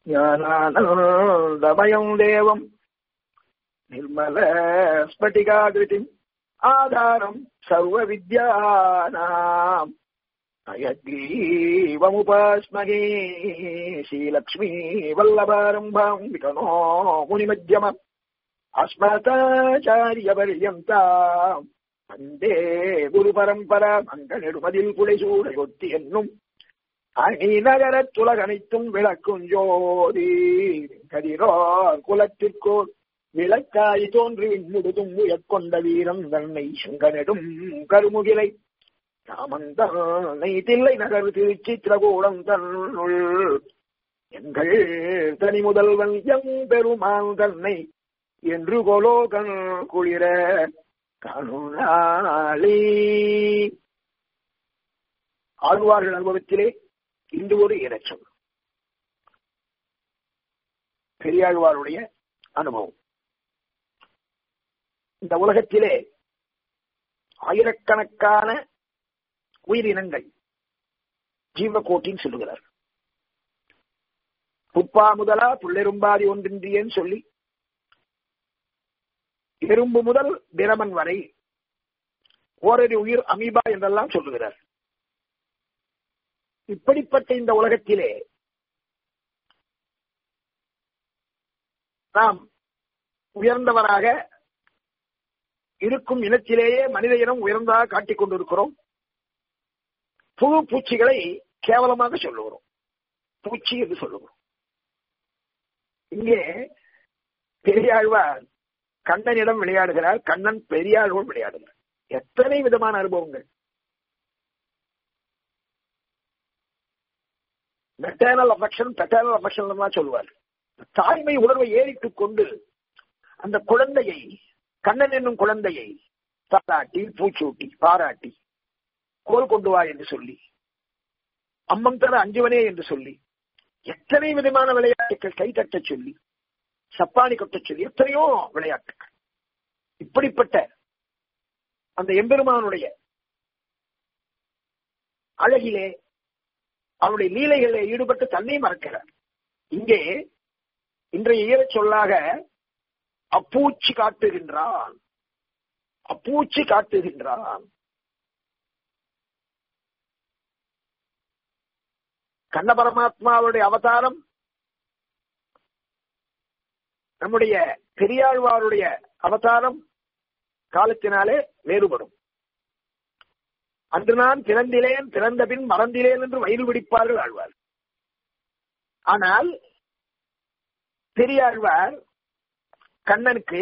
ஞானானந்தமயம் தேவம் நிர்மல ஸ்பட்டிகாகிருதிம் ஆதாரம் சர்வ வித்யானாம் அயக்ரீவமுபாஸ்மகே ஸ்ரீலக்ஷ்மீ வல்லபாரம்பாம் விகனோ முனிமத்தியமம் அஸ்மதாச்சாரியபர்யந்தாம் வந்தே குரு பரம்பரா மங்க நெடுமதில் புடைசூடையொத்தி என்னும் அணி நகரத் துலகனைத்தும் விளக்கும் ஜோதி கதிரோர் குலத்திற்கோர் விளக்காய் தோன்றி விண்முடுதும் உயர்கொண்ட வீரம் தன்னை செங்கனெடும் கருமுகிலை ராமந்தனை தில்லை நகர் திருச்சித்திரகூடம் தன்னுள் எங்கள் தனி முதல்வன் எம் பெருமான் தன்னை என்று கொலோகன் குளிர கருணாளி ஆழ்வார்கள் அனுபவத்திலே இன்று ஒரு இலட்சம் பெரியாழ்வாருடைய அனுபவம் இந்த உலகத்திலே ஆயிரக்கணக்கான உயிரினங்கள் ஜீவகோட்டின்னு சொல்லுகிறார் புப்பா முதலா புள்ளெரும்பாதி ஒன்றின்றியேன்னு சொல்லி எறும்பு முதல் பிரமன் வரை ஓரடி உயிர் அமீபா என்றெல்லாம் சொல்லுகிறார் இப்படிப்பட்ட இந்த உலகத்திலே நாம் உயர்ந்தவராக இருக்கும் இனத்திலேயே மனித இனம் உயர்ந்ததாக காட்டிக் கொண்டிருக்கிறோம் புழு பூச்சிகளை கேவலமாக சொல்லுகிறோம் பூச்சி என்று சொல்லுகிறோம் இங்கே பெரியாழ்வார் கண்ணனிடம் விளையாடுகிறார் கண்ணன் பெரியாழ்வோடு விளையாடுகிறார் எத்தனை விதமான அனுபவங்கள் மெட்டர்னல் அஃபெக்ஷன் பெட்டர்னல் அஃபெக்ஷன் தான் சொல்லுவார் தாய்மை உணர்வை ஏறிட்டுக் கொண்டு அந்த குழந்தையை கண்ணன் என்னும் குழந்தையை பாராட்டி பூச்சூட்டி பாராட்டி கோல் கொண்டு வா என்று சொல்லி அம்மம் தர அஞ்சுவனே என்று சொல்லி எத்தனை விதமான விளையாட்டுகள் கை தட்டச் சொல்லி சப்பானி கொட்டச் சொல்லி எத்தனையோ விளையாட்டுகள் இப்படிப்பட்ட அந்த எம்பெருமானுடைய அழகிலே அவருடைய லீலைகளில் ஈடுபட்டு தன்னை மறக்கிறார் இங்கே இன்றைய ஈரச் சொல்லாக அப்பூச்சி காட்டுகின்றான் அப்பூச்சி காட்டுகின்றான் கண்ண பரமாத்மாவுடைய அவதாரம் நம்முடைய பெரியாழ்வாருடைய அவதாரம் காலத்தினாலே வேறுபடும் அன்று நான் பிறந்திலேன் பிறந்த பின் மறந்திலேன் என்று வயிறு பிடிப்பார்கள் ஆழ்வார் ஆனால் பெரியாழ்வார் கண்ணனுக்கு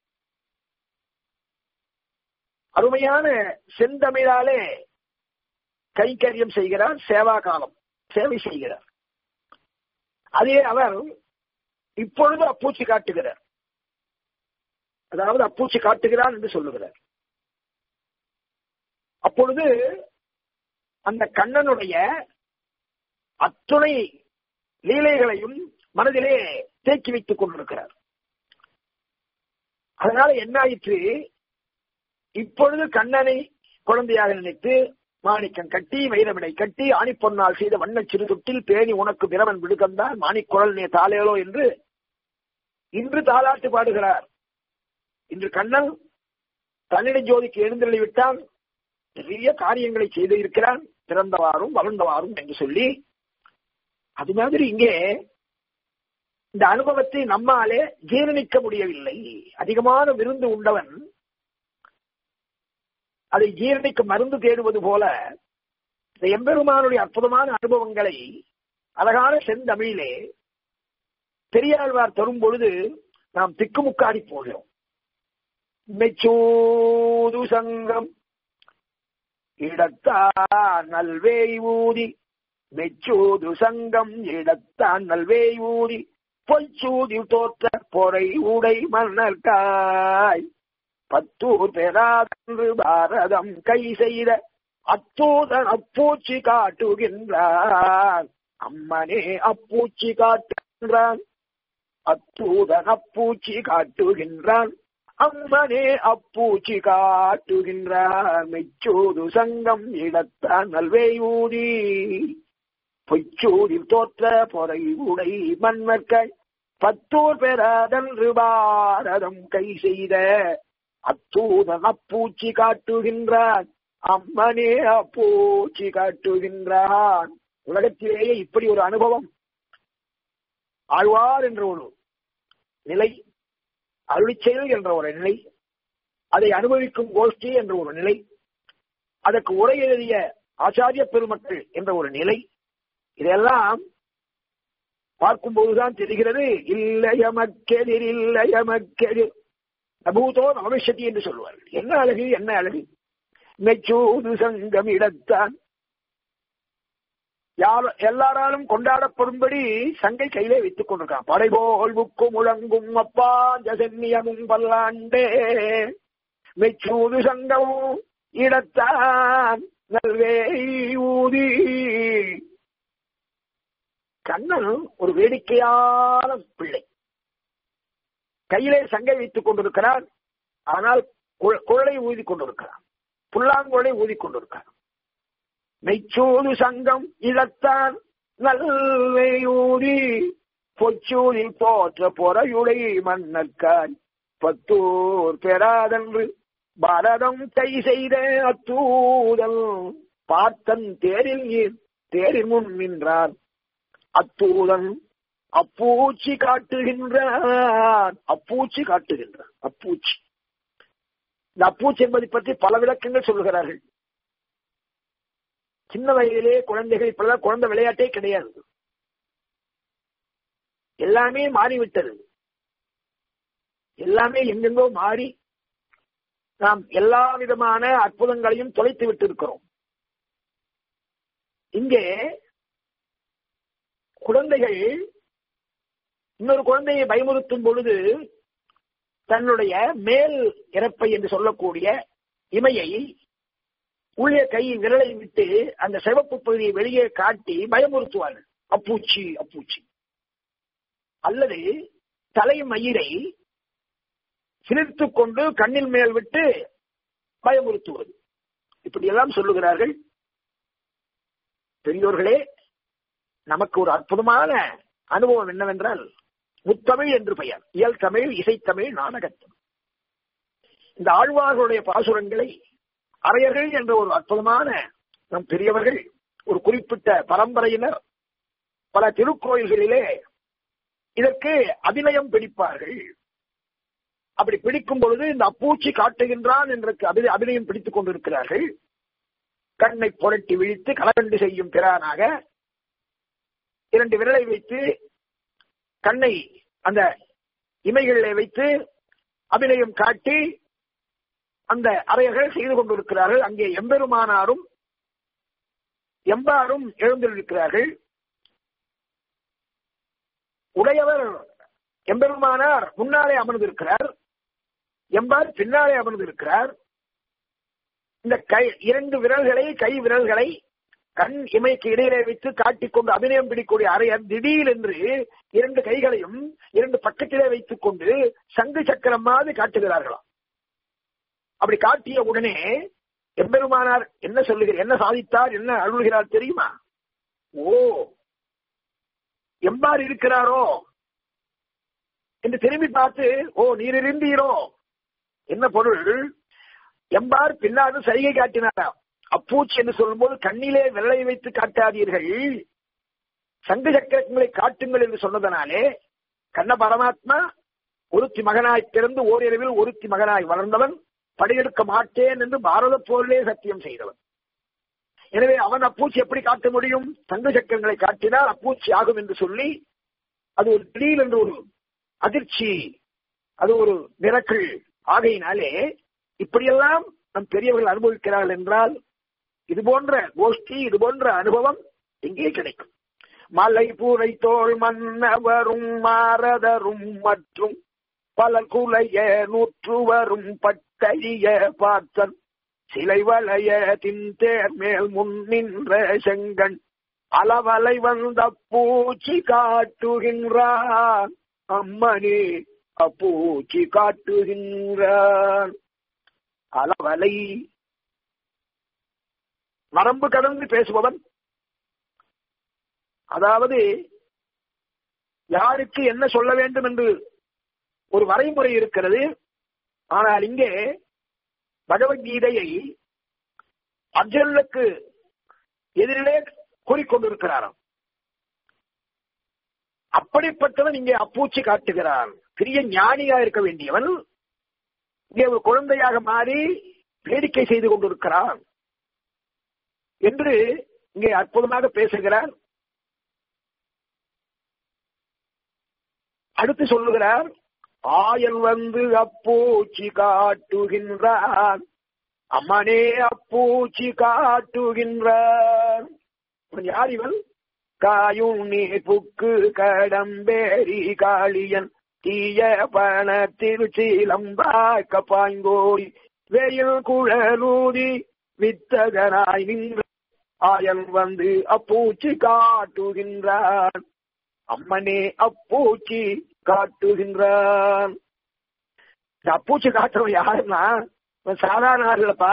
அருமையான செந்தமிழாலே கைங்கரியம் செய்கிறார் சேவா காலம் சேவை செய்கிறார் அதே அவர் இப்பொழுது அப்பூச்சி காட்டுகிறார் அதாவது அப்பூச்சி காட்டுகிறார் என்று சொல்லுகிறார் அப்பொழுது அந்த கண்ணனுடைய அத்துணை லீலைகளையும் மனதிலே தேக்கி வைத்துக் கொண்டிருக்கிறார் அதனால என்ன ஆயிற்று இப்பொழுது கண்ணனை குழந்தையாக நினைத்து மாணிக்கம் கட்டி வைரவிடை கட்டி ஆணிப்பொன்னால் செய்த வண்ண சிறு தொட்டில் பேணி உனக்கு பிரமன் விடுகந்தான் மாணிக்குழல் நே தாளேலோ என்று இன்று தாளாட்டு பாடுகிறார் இன்று கண்ணன் தன்னிட ஜோதிக்கு எழுந்தள்ளி விட்டான் நிறைய காரியங்களை செய்து இருக்கிறான் பிறந்தவாறும் வளர்ந்தவாறும் என்று சொல்லி அது மாதிரி இங்கே இந்த அனுபவத்தை நம்மாலே ஜீரணிக்க முடியவில்லை அதிகமான விருந்து உண்டவன் அதை ஜீரணிக்க மருந்து தேடுவது போல இந்த எம்பெருமானுடைய அற்புதமான அனுபவங்களை அழகான செந்தமிழிலே பெரியாழ்வார் தரும் பொழுது நாம் திக்குமுக்காடி போகிறோம் மெச்சூது சங்கம் இடத்தான் நல்வேய் ஊதி மெச்சூது சங்கம் இடத்தான் நல்வேய் ஊதி பொய்ச்சூதி தோற்ற பொறை உடை மன்னர்காய் பத்தூர் பெறாதன்று பாரதம் கை செய்த அத்தூதன் அப்பூச்சி காட்டுகின்றான் அம்மனே அப்பூச்சி காட்டுகின்றான் அத்தூதன் அப்பூச்சி காட்டுகின்றான் அம்மனே அப்பூச்சி காட்டுகின்றான் மெச்சூது சங்கம் இடத்தான் நல்வேயூதி பொய்ச்சூரில் தோற்ற பொறை உடை மன்மர்கள் பத்தூர் பெறாதன்று பாரதம் கை செய்த அத்தூதன் அப்பூச்சி காட்டுகின்றான் அம்மனே அப்பூச்சி காட்டுகின்றான் உலகத்திலேயே இப்படி ஒரு அனுபவம் ஆழ்வார் என்ற ஒரு நிலை அருளிச்செயல் என்ற ஒரு நிலை அதை அனுபவிக்கும் கோஷ்டி என்ற ஒரு நிலை அதற்கு உரை எழுதிய ஆச்சாரிய பெருமக்கள் என்ற ஒரு நிலை இதெல்லாம் பார்க்கும்போதுதான் தெரிகிறது இல்லையமக்கெதிர் இல்லையமக்கெதிர் அபூதோ நவமிஷதி என்று சொல்லுவார்கள் என்ன அழகு என்ன அழகு மெச்சூது சங்கம் இடத்தான் யார் எல்லாராலும் கொண்டாடப்படும்படி சங்கை கையிலே வைத்துக் கொண்டிருக்கான் படைபோல் புக்கு முழங்கும் அப்பாஞ்ச சென்னியமும் பல்லாண்டே மெச்சூது சங்கமும் இடத்தான் நல்வே ஊதி கண்ணன் ஒரு வேடிக்கையான பிள்ளை கையிலே சங்கை வைத்துக் கொண்டிருக்கிறார் ஆனால் குழலை ஊதி கொண்டிருக்கிறார் புல்லாங்குழலை ஊதி கொண்டிருக்கிறார் மெய்ச்சூது சங்கம் இழத்தான் நல்லை ஊதி பொச்சூரில் போற்ற பொறையுடை மன்னர்காய் பத்தூர் பெறாதன்று பரதம் கை செய்த அத்தூதல் பார்த்தன் தேரில் தேரில் முன் நின்றான் அத்தூதன் அப்பூச்சி காட்டுகின்றான் அப்பூச்சி காட்டுகின்றான் அப்பூச்சி இந்த அப்பூச்சி என்பதை பற்றி பல விளக்கங்கள் சொல்லுகிறார்கள் சின்ன வயதிலே குழந்தைகள் இப்பதான் குழந்தை விளையாட்டே கிடையாது எல்லாமே மாறிவிட்டது எல்லாமே எங்கெங்கோ மாறி நாம் எல்லா விதமான அற்புதங்களையும் தொலைத்து விட்டிருக்கிறோம் இங்கே குழந்தைகள் இன்னொரு குழந்தையை பயமுறுத்தும் பொழுது தன்னுடைய மேல் இறப்பை என்று சொல்லக்கூடிய இமையை உள்ளே கை விரலை விட்டு அந்த சிவப்பு பகுதியை வெளியே காட்டி பயமுறுத்துவார்கள் அப்பூச்சி அப்பூச்சி அல்லது தலை மயிரை சிரித்துக் கொண்டு கண்ணில் மேல் விட்டு பயமுறுத்துவது இப்படியெல்லாம் சொல்லுகிறார்கள் பெரியோர்களே நமக்கு ஒரு அற்புதமான அனுபவம் என்னவென்றால் முத்தமிழ் என்று பெயர் இயல் தமிழ் இசைத்தமிழ் நாடகத்தமிழ் இந்த ஆழ்வார்களுடைய பாசுரங்களை அரையர்கள் என்ற ஒரு அற்புதமான நம் பெரியவர்கள் ஒரு குறிப்பிட்ட பரம்பரையினர் பல திருக்கோயில்களிலே இதற்கு அபிநயம் பிடிப்பார்கள் அப்படி பிடிக்கும் பொழுது இந்த அப்பூச்சி காட்டுகின்றான் என்று அபிநயம் பிடித்துக் கொண்டிருக்கிறார்கள் கண்ணை புரட்டி விழித்து கலகண்டு செய்யும் பிறானாக இரண்டு விரலை வைத்து கண்ணை அந்த இமைகளிலே வைத்து அபிநயம் காட்டி அந்த அறையர்கள் செய்து கொண்டிருக்கிறார்கள் அங்கே எம்பெருமானாரும் எம்பாரும் எழுந்திருக்கிறார்கள் உடையவர் எம்பெருமானார் முன்னாலே அமர்ந்திருக்கிறார் எம்பார் பின்னாலே அமர்ந்திருக்கிறார் இந்த கை இரண்டு விரல்களை கை விரல்களை கண் இமைக்கு இடையிலே வைத்து காட்டிக்கொண்டு அபிநயம் பிடிக்கூடிய அறையர் திடீர் என்று இரண்டு கைகளையும் இரண்டு பக்கத்திலே வைத்துக் கொண்டு சங்கு சக்கரம் மாதிரி காட்டுகிறார்களாம் அப்படி காட்டிய உடனே எம்பெருமானார் என்ன சொல்லுகிறார் என்ன சாதித்தார் என்ன அருள்கிறார் தெரியுமா ஓ எம்பார் இருக்கிறாரோ என்று திரும்பி பார்த்து ஓ நீர் இருந்தீரோ என்ன பொருள் எம்பார் பின்னாலும் சைகை காட்டினாராம் அப்பூச்சி என்று சொல்லும்போது கண்ணிலே வெள்ளை வைத்து காட்டாதீர்கள் சங்கு சக்கரங்களை காட்டுங்கள் என்று சொன்னதனாலே கண்ண பரமாத்மா ஒருத்தி மகனாய் பிறந்து ஓரிரவில் ஒருத்தி மகனாய் வளர்ந்தவன் படையெடுக்க மாட்டேன் என்று பாரத போரிலே சத்தியம் செய்தவன் எனவே அவன் அப்பூச்சி எப்படி காட்ட முடியும் சங்கு சக்கரங்களை காட்டினால் அப்பூச்சி ஆகும் என்று சொல்லி அது ஒரு திடீர் என்று ஒரு அதிர்ச்சி அது ஒரு மிரக்கள் ஆகையினாலே இப்படியெல்லாம் நம் பெரியவர்கள் அனுபவிக்கிறார்கள் என்றால் இது போன்ற கோஷ்டி இது போன்ற அனுபவம் எங்கே கிடைக்கும் மலை பூரை தோல் மன்னவரும் மாரதரும் மற்றும் பல குலைய நூற்றுவரும் பட்டழிய பார்த்தன் சிலை வளைய தின்தேர் மேல் முன் நின்ற செங்கன் அளவலை வந்த பூச்சி காட்டுகின்றான் அம்மனே அப்பூச்சி காட்டுகின்றான் அளவலை வரம்பு கடந்து பேசுபவன் அதாவது யாருக்கு என்ன சொல்ல வேண்டும் என்று ஒரு வரைமுறை இருக்கிறது ஆனால் இங்கே பகவத்கீதையை அர்ஜுனனுக்கு எதிரிலே கூறிக்கொண்டிருக்கிறாராம் அப்படிப்பட்டவன் இங்கே அப்பூச்சி காட்டுகிறான் பெரிய ஞானியா இருக்க வேண்டியவன் இங்கே ஒரு குழந்தையாக மாறி வேடிக்கை செய்து கொண்டிருக்கிறான் என்று இங்கே அற்புதமாக பேசுகிறார் அடுத்து சொல்லுகிறார் ஆயன் வந்து அப்பூச்சி காட்டுகின்றான் அம்மனே அப்பூச்சி காட்டுகின்றான் இவன் யார் இவன் காயும் நீ புக்கு கடம்பேரி காளியன் தீய பண திருச்சிலம்பாக்க பாய்ந்தோடி வெயில் குழலூதி வித்தகனாய் நின்ற ஆயன் வந்து அப்பூச்சி காட்டுகின்றான் அம்மனே அப்பூச்சி காட்டுகின்றான் இந்த அப்பூச்சி காட்டுறவன் யாருன்னா இவன் சாதாரண ஆளுப்பா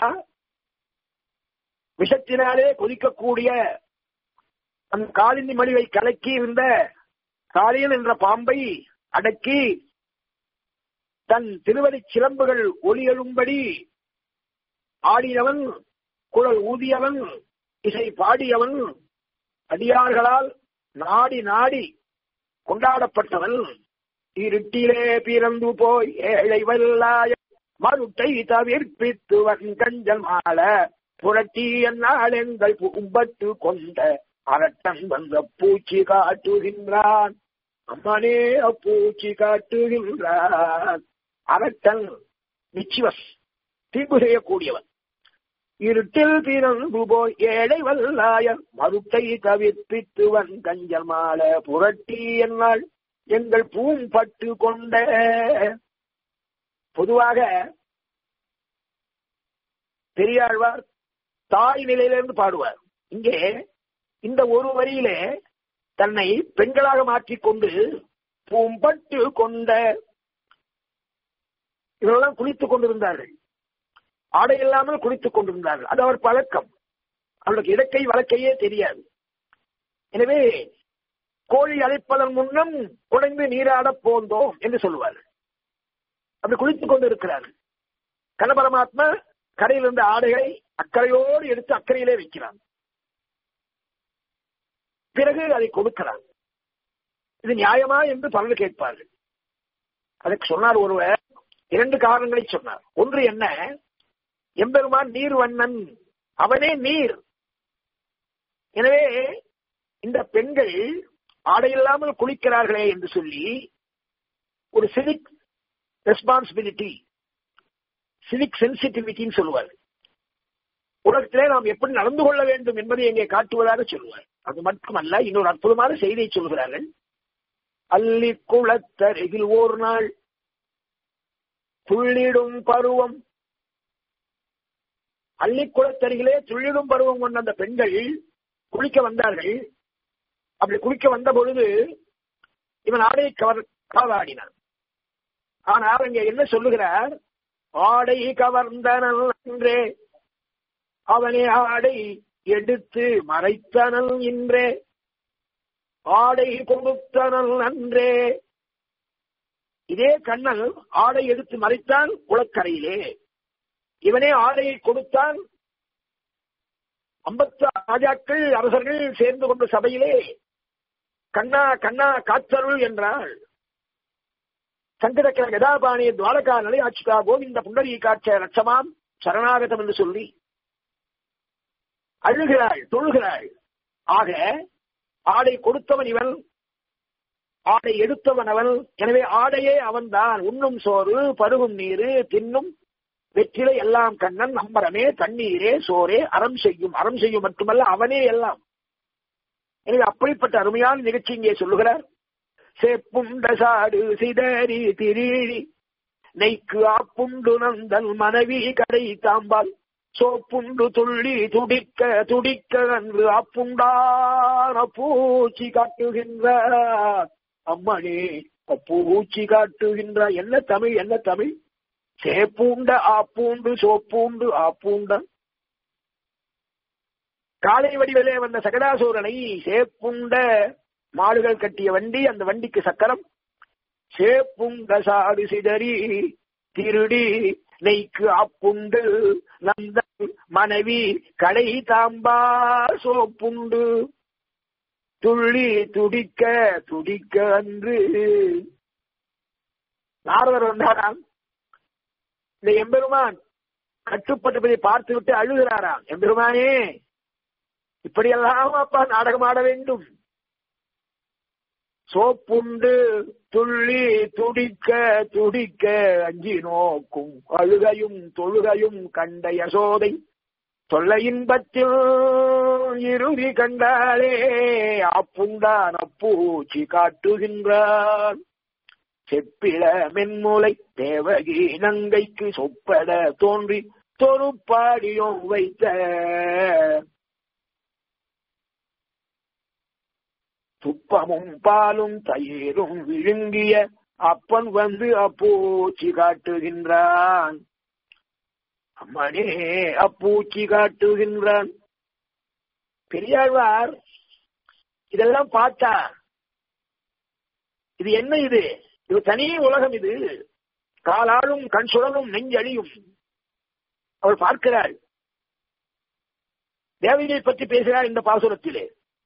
விஷத்தினாலே கொதிக்கக்கூடிய அந்த காலினி மணிவை கலக்கி இருந்த காளியன் என்ற பாம்பை அடக்கி தன் திருவடி சிலம்புகள் ஒளி எழும்படி ஆடியவன் குழல் ஊதியவன் இசை பாடியவன் அடியார்களால் நாடி நாடி கொண்டாடப்பட்டவன் இருட்டிலே பிறந்து போய் ஏழை வல்லாய மருட்டை தவிர்ப்பித்துவன் கஞ்சல் மால புரட்டி என்னால் எங்கள் பூம்பட்டு கொண்ட அரட்டன் வந்த பூச்சி காட்டுகின்றான் அம்மனே அப்பூச்சி காட்டுகின்றான் அரட்டன் நிச்சிவஸ் தீர்ப்பு செய்யக்கூடியவன் இருட்டில் பிறந்து போய் ஏழை வல்லாயன் மருட்டை தவிர்ப்பித்துவன் கஞ்சல் மால புரட்டி என்னால் எங்கள் பூம்பட்டு கொண்ட பொதுவாக பெரியாழ்வார் தாய் நிலையிலிருந்து பாடுவார் இங்கே இந்த ஒரு வரியிலே தன்னை பெண்களாக மாற்றிக்கொண்டு பூம்பட்டு கொண்ட இவரெல்லாம் குளித்துக் கொண்டிருந்தார்கள் ஆடை இல்லாமல் குளித்துக் கொண்டிருந்தார்கள் அது அவர் பழக்கம் அவர்களுக்கு இடக்கை வழக்கையே தெரியாது எனவே கோழி அழைப்பதன் முன்னம் குடைந்து நீராடப் போந்தோம் என்று சொல்லுவார்கள் அப்படி குளித்துக் கொண்டு இருக்கிறார்கள் கனபரமாத்மா கரையில் இருந்த ஆடைகளை அக்கறையோடு எடுத்து அக்கறையிலே வைக்கிறான் பிறகு அதை கொடுக்கிறான் இது நியாயமா என்று பலர் கேட்பார்கள் அதற்கு சொன்னார் ஒருவர் இரண்டு காரணங்களை சொன்னார் ஒன்று என்ன எம்பெருமான் நீர் வண்ணன் அவனே நீர் எனவே இந்த பெண்கள் ஆடையில்லாமல் குளிக்கிறார்களே என்று சொல்லி ஒரு சிவிக் ரெஸ்பான்சிபிலிட்டி சிவிக் சென்சிட்டிவிட்டின்னு சொல்லுவார் உலகத்திலே நாம் எப்படி நடந்து கொள்ள வேண்டும் என்பதை இங்கே காட்டுவதாக சொல்லுவார் அது மட்டுமல்ல இன்னொரு அற்புதமான செய்தியை சொல்கிறார்கள் அள்ளி குளத்தருகில் ஓர் நாள் துள்ளிடும் பருவம் அள்ளிக்குளத்தருகிலே துள்ளிடும் பருவம் கொண்ட அந்த பெண்கள் குளிக்க வந்தார்கள் அப்படி குளிக்க வந்த பொழுது இவன் ஆடை கவர் காவாடினான் ஆனால் இங்க என்ன சொல்லுகிறார் ஆடை கவர்ந்தனல் என்றே அவனே ஆடை எடுத்து மறைத்தனல் என்றே ஆடை கொடுத்தனல் அன்றே இதே கண்ணன் ஆடை எடுத்து மறைத்தான் குளக்கரையிலே இவனே ஆடையை கொடுத்தான் ஐம்பத்து ராஜாக்கள் அரசர்கள் சேர்ந்து கொண்ட சபையிலே கண்ணா கண்ணா காத்தருள் என்றாள் சங்கடக்கிற கதாபாணிய துவாரகா நிலை ஆட்சிகா கோவிந்த புண்டரி காட்ச லட்சமாம் சரணாகதம் என்று சொல்லி அழுகிறாள் தொழுகிறாள் ஆக ஆடை கொடுத்தவன் இவன் ஆடை எடுத்தவன் அவன் எனவே ஆடையே அவன்தான் உண்ணும் சோறு பருகும் நீரு தின்னும் வெற்றிலை எல்லாம் கண்ணன் நம்பரமே தண்ணீரே சோரே அறம் செய்யும் அறம் செய்யும் மட்டுமல்ல அவனே எல்லாம் எனவே அப்படிப்பட்ட அருமையான நிகழ்ச்சி இங்கே சொல்லுகிறார் சேப்புண்ட சாடு சிதறி திரீழி நெய்க்கு ஆப்புண்டு நந்தல் மனைவி கடை தாம்பால் சோப்புண்டு துள்ளி துடிக்க துடிக்க என்று அப்புண்டான பூச்சி காட்டுகின்றார் அம்மனே பூச்சி காட்டுகின்ற என்ன தமிழ் என்ன தமிழ் சேப்பூண்ட ஆப்பூண்டு சோப்பூண்டு ஆப்பூண்ட காளை வடிவிலே வந்த சகடாசூரனை சேப்புண்ட மாடுகள் கட்டிய வண்டி அந்த வண்டிக்கு சக்கரம் சேப்புண்ட சாடு சிதறி திருடி நெய்க்கு அப்புண்டு நந்த மனைவி கடை தாம்பா சோப்புண்டு துள்ளி துடிக்க துடிக்க அன்று நாரதர் வந்தாராம் இந்த எம்பெருமான் கட்டுப்பட்டதை பார்த்து விட்டு அழுகிறாராம் எம்பெருமானே இப்படியெல்லாம் அப்பா நாடகம் ஆட வேண்டும் சோப்புண்டு துள்ளி துடிக்க துடிக்க அஞ்சி நோக்கும் அழுகையும் தொழுகையும் கண்ட யசோதை தொல்லையின்பத்தில் இறுதி கண்டாலே அப்புண்டான் அப்பூச்சி காட்டுகின்றான் செப்பிள மென்மூலை தேவகி நங்கைக்கு சொப்பட தோன்றி தொறுப்பாடியோ வைத்த துப்பமும் பாலும் தயிரும் விழுங்கிய அப்பன் வந்து அப்பூச்சி காட்டுகின்றான் அம்மனே அப்பூச்சி காட்டுகின்றான் பெரியாழ்வார் இதெல்லாம் பார்த்தா இது என்ன இது இது தனி உலகம் இது காலாலும் கண் சுழலும் நெஞ்சழியும் அவள் பார்க்கிறாள் தேவகியை பற்றி பேசுகிறார் இந்த பாசுரத்திலே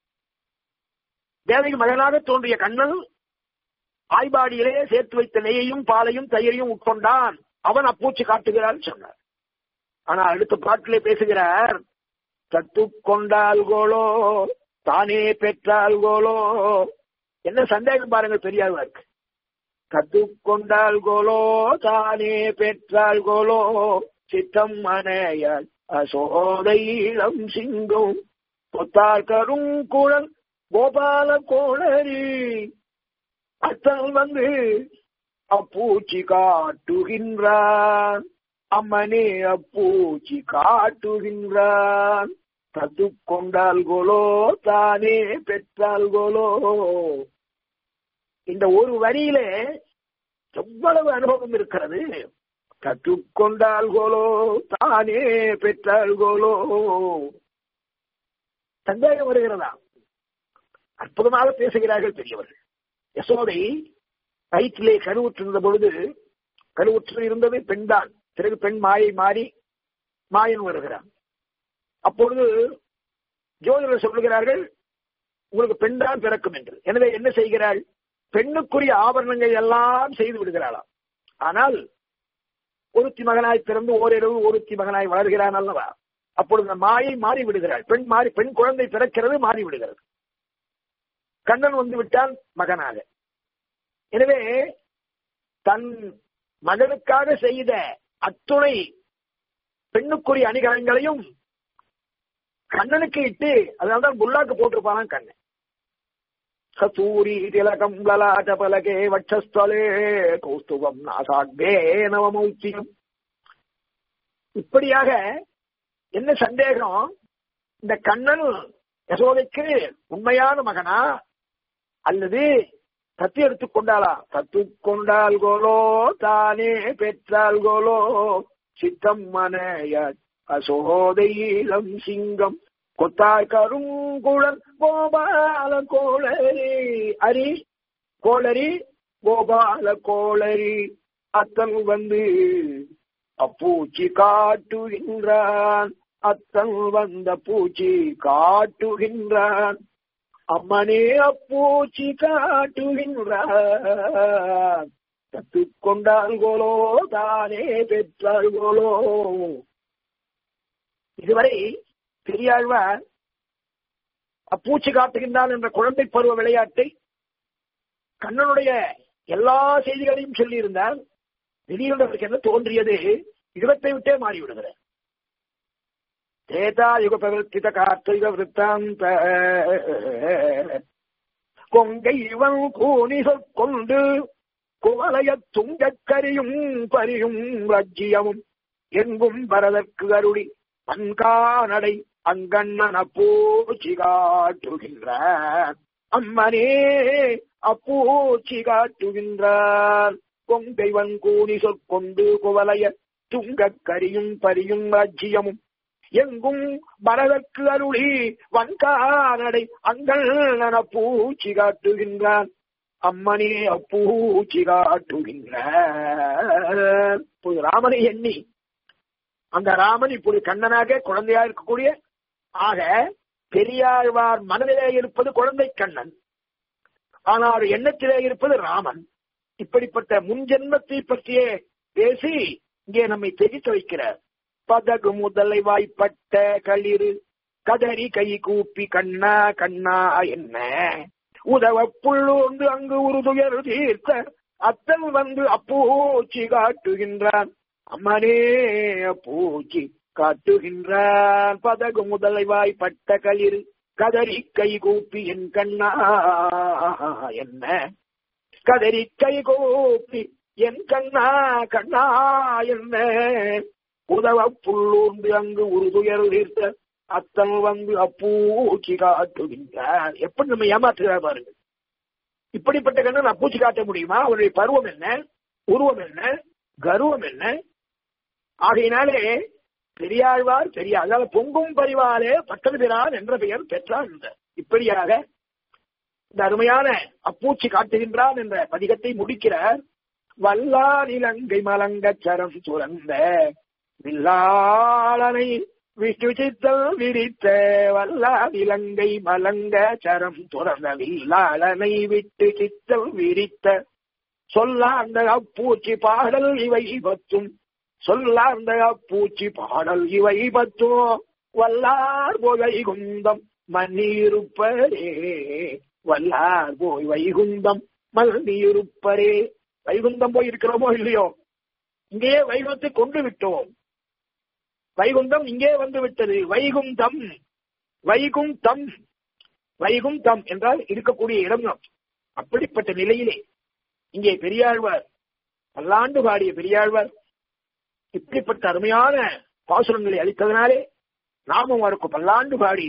தேவகி மகனாக தோன்றிய கண்ணன் ஆய்பாடியிலே சேர்த்து வைத்த நெய்யையும் பாலையும் தயிரையும் உட்கொண்டான் அவன் அப்பூச்சி காட்டுகிறான் சொன்னார் ஆனா அடுத்த பாட்டிலே பேசுகிறார் கத்து கொண்டால்கோளோ தானே பெற்றால்கோளோ என்ன சந்தேகம் பாருங்கள் பெரியாழ்வாருக்கு கத்து கொண்டால்கோளோ தானே பெற்றால்கோளோ சித்தம் மனையால் அசோதை இளம் சிங்கம் பொத்தார் கருங்குழல் கோபால கோளரி அத்தல் வந்து அப்பூச்சி காட்டுகின்றான் அம்மனே அப்பூச்சி காட்டுகின்றான் கத்து கொண்டால்கோலோ தானே பெற்றால்கோலோ இந்த ஒரு வரியிலே எவ்வளவு அனுபவம் இருக்கிறது கற்றுக்கொண்டால்கோலோ தானே பெற்றால்கோலோ சந்தேகம் வருகிறதா அற்புதமாக பேசுகிறார்கள் பெரியவர்கள் யசோதை வயிற்றிலே கருவுற்றிருந்த பொழுது கருவுற்று இருந்தது பெண்தான் பிறகு பெண் மாயை மாறி மாயன் வருகிறான் அப்பொழுது ஜோதிடர் சொல்லுகிறார்கள் உங்களுக்கு பெண் தான் பிறக்கும் என்று எனவே என்ன செய்கிறாள் பெண்ணுக்குரிய ஆபரணங்கள் எல்லாம் செய்து விடுகிறாளாம் ஆனால் ஒருத்தி மகனாய் பிறந்து ஓரிரவு ஒருத்தி மகனாய் வளர்கிறான் அல்லவா அப்பொழுது அந்த மாயை மாறி விடுகிறாள் பெண் மாறி பெண் குழந்தை பிறக்கிறது மாறி விடுகிறது கண்ணன் வந்து விட்டான் மகனாக எனவே தன் மகனுக்காக செய்த அத்துணை பெண்ணுக்குரிய அணிகலங்களையும் கண்ணனுக்கு இட்டு அதனால்தான் புல்லாக்கு போட்டிருப்பானாம் கண்ணன் கஸ்தூரி திலகம் லலாட்ட பலகே வட்சஸ்தலே கௌஸ்துவம் நாசாக்தே நவமௌச்சியம் இப்படியாக என்ன சந்தேகம் இந்த கண்ணன் யசோதைக்கு உண்மையான மகனா அல்லது தத்து எடுத்துக் கொண்டாளா தத்து கொண்டால் கோலோ தானே பெற்றால் கோலோ சித்தம் மனைய அசோதையிலம் சிங்கம் கொத்தாய் கருங்குழல் கோபால கோளரி அரி கோளரி கோபால கோளரி அத்தன் வந்து அப்பூச்சி காட்டுகின்றான் அத்தன் வந்த பூச்சி காட்டுகின்றான் அம்மனே அப்பூச்சி காட்டுகின்றான் கத்துக்கொண்டால் கோலோ தானே பெற்றால் கோலோ இதுவரை பெரியாழ்வார் அப்பூச்சி காட்டுகின்றான் என்ற குழந்தை பருவ விளையாட்டை கண்ணனுடைய எல்லா செய்திகளையும் சொல்லியிருந்தால் திடீரென்று என்ன தோன்றியது யுகத்தை விட்டே மாறிவிடுகிறார் தேதா யுக பிரவர்த்தித கார்த்திக விற்த்தாந்த கொங்கை இவன் கூனி கொண்டு குவலைய துங்கக்கரியும் பரியும் ரஜ்ஜியமும் எங்கும் வரதற்கு அருளி பன்கானடை அங்கண்ணன் அப்பூச்சி காட்டுகின்றார் அம்மனே அப்பூச்சி காட்டுகின்றார் கொங்கைவன் கூனி சொற்கொண்டு குவலைய துங்கக்கரியும் பரியும் ராஜ்ஜியமும் எங்கும் பரதற்கு அருளி வன்கானடை அங்கள் நன பூச்சி காட்டுகின்றான் அம்மனே அப்பூச்சி காட்டுகின்றான் இப்போது ராமனை எண்ணி அந்த ராமன் இப்பொழுது கண்ணனாக குழந்தையா இருக்கக்கூடிய ஆக பெரியாழ்வார் மனதிலே இருப்பது குழந்தை கண்ணன் ஆனால் எண்ணத்திலே இருப்பது ராமன் இப்படிப்பட்ட முன்ஜென்மத்தை பற்றியே பேசி இங்கே நம்மை தெரிவித்து வைக்கிறார் பதகு முதலை வாய்ப்பட்ட களிறு கதறி கை கூப்பி கண்ணா கண்ணா என்ன உதவ புள்ளோண்டு அங்கு உருதுயர் தீர்த்த அத்தன் வந்து அப்பூச்சி காட்டுகின்றான் அம்மனே அப்பூச்சி காட்டுகின்றான் பதகு முதலை வாய்ப்பட்ட களிறு கதறி கை கூப்பி என் கண்ணா என்ன கதறி கை கூப்பி என் கண்ணா கண்ணா என்ன உதவ புள்ளூர்ந்து அங்கு உருதுயர் தீர்த்த அத்தன் வந்து அப்பூச்சி காட்டுகின்றார் எப்படி நம்ம ஏமாற்றுகிறார் பாருங்க இப்படிப்பட்ட கண்ணன் அப்பூச்சி காட்ட முடியுமா அவருடைய பருவம் என்ன உருவம் என்ன கர்வம் என்ன ஆகையினாலே பெரியாழ்வார் பெரியார் அதாவது பொங்கும் பரிவாலே பட்டதுபிரான் என்ற பெயர் பெற்றார் இந்த இப்படியாக இந்த அருமையான அப்பூச்சி காட்டுகின்றான் என்ற பதிகத்தை முடிக்கிறார் வல்லார் இலங்கை மலங்க சரம் சுரந்த வில்லாளனை விஷ்ணு சித்தல் விரித்த வல்லார் இலங்கை மலங்க சரம் துறந்த வில்லாளனை விட்டு சித்தல் விரித்த சொல்லார்ந்த அப்பூச்சி பாடல் இவை பத்தும் சொல்லார்ந்த அப்பூச்சி பாடல் இவை பத்தும் வல்லார் போய் வைகுந்தம் மன்னியிருப்பரே வல்லார் போய் வைகுந்தம் மன்னியிருப்பரே வைகுந்தம் போய் இருக்கிறோமோ இல்லையோ இங்கே வைகுந்தத்தை கொண்டு விட்டோம் வைகுந்தம் இங்கே வந்து விட்டது வைகுந்தம் வைகுந்தம் வைகுந்தம் என்றால் இருக்கக்கூடிய இடம் அப்படிப்பட்ட நிலையிலே இங்கே பெரியாழ்வார் பல்லாண்டு பாடிய பெரியாழ்வார் இப்படிப்பட்ட அருமையான பாசுரங்களை அளித்ததனாலே நாமும் அவருக்கு பல்லாண்டு பாடி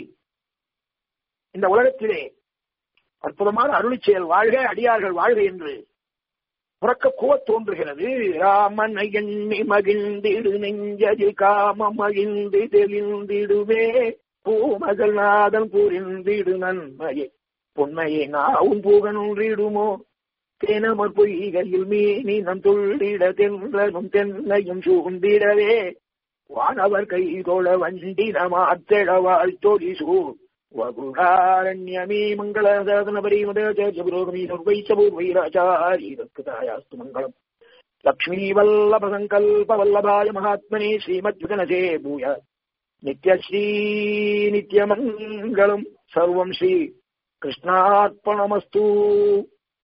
இந்த உலகத்திலே அற்புதமான அருளி செயல் வாழ்க அடியார்கள் வாழ்க என்று புறக்க கூவ தோன்றுகிறது ராமன் எண்ணி மகிழ்ந்திடு நெஞ்சதில் காமம் மகிழ்ந்து தெளிந்திடுவே பூமகள் நாதன் புரிந்திடு நன்மையை பொன்மையை நாவும் புகனொன்றிடுமோ தேனமர் பொய்கையில் மீனி நம் துள்ளிட தென்றனும் தென்னையும் சூழ்ந்திடவே வானவர் கை தொழ வண்டினமாத்தெழ வாழ்த்தொலி சூழ் வகுடாரண்யமே மங்களசாதனபரிமதபுரோகமீ சர்வைச்சபூர்வைராச்சாரியஸ்து மங்களம் லக்ஷ்மீ வல்லப சங்கல்ப வல்லபாய மகாத்மனே ஸ்ரீமத்விகனசே பூய நித்யஸ்ரீ நித்யமங்கலம் சர்வம் ஸ்ரீ கிருஷ்ணார்ப்பணமஸ்து